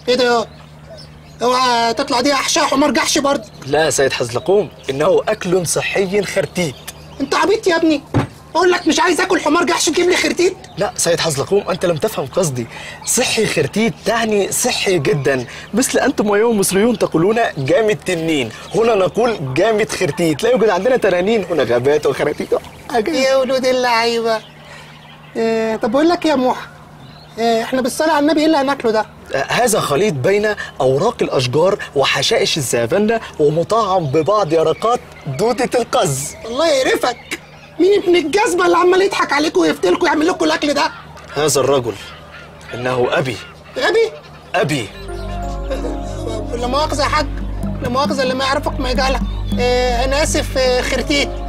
ايه ده يا اوعى تطلع دي احشاء حمار جحش برضه لا يا سيد حزلقوم إنه أكل صحي خرتيت انت عبيط يا ابني اقول لك مش عايز اكل حمار جحش تجيب لي خرتيت لا سيد حزلقوم أنت لم تفهم قصدي صحي خرتيت تعني صحي جدا مثل أنتم ويوم مصريون تقولون جامد تنين هنا نقول جامد خرتيت لا يوجد عندنا تنانين هنا غابات وخراتيت حاجة يا ولود اللعيبه إيه طب بقول لك يا موحى إيه احنا بالصلاه على النبي ايه اللي هناكله ده هذا خليط بين أوراق الأشجار وحشائش الزافنة ومطعم ببعض يرقات دودة القز الله يقرفك مين ابن الجزمه اللي عمال يضحك عليكم ويفتلكوا ويعمل لكم الاكل ده هذا الرجل إنه أبي غبي أبي لا مؤاخذه يا حاج لا مؤاخذه اللي ما يعرفك ما يجهلك إيه انا اسف إيه خرتيت